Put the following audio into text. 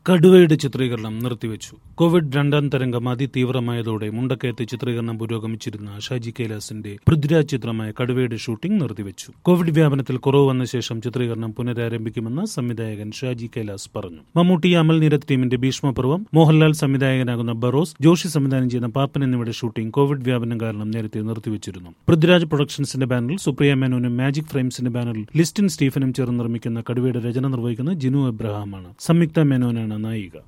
കടുവയുടെ ചിത്രീകരണം നിർത്തിവെച്ചു കോവിഡ് രണ്ടാം തരംഗം അതിതീവ്രമായതോടെ മുണ്ടക്കയത്ത് ചിത്രീകരണം പുരോഗമിച്ചിരുന്ന ഷാജി കൈലാസിന്റെ പൃഥ്വിരാജ് ചിത്രമായ കടുവയുടെ ഷൂട്ടിംഗ് നിർത്തിവെച്ചു കോവിഡ് വ്യാപനത്തിൽ കുറവ് വന്ന ശേഷം ചിത്രീകരണം പുനരാരംഭിക്കുമെന്ന് സംവിധായകൻ ഷാജി കൈലാസ് പറഞ്ഞു മമ്മൂട്ടി അമൽ നീരത് ടീമിന്റെ ഭീഷ്മപർവം മോഹൻലാൽ സംവിധായകനാകുന്ന ബറോസ് ജോഷി സംവിധാനം ചെയ്യുന്ന പാപ്പൻ എന്നിവയുടെ ഷൂട്ടിംഗ് കോവിഡ് വ്യാപനം കാരണം നേരത്തെ നിർത്തിവെച്ചിരുന്നു പൃഥ്വിരാജ് പ്രൊഡക്ഷൻസിന്റെ ബാനറിൽ സുപ്രിയ മേനോനും മാജിക് ഫ്രെയിംസിന്റെ ബാനറിൽ ലിസ്റ്റിൻ സ്റ്റീഫനും ചേർന്ന് നിർമ്മിക്കുന്ന കടുവയുടെ രചന നിർവഹിക്കുന്ന ജിനു എബ്രഹാമാണ് സംയുക്ത മേനോനാണ് നായിക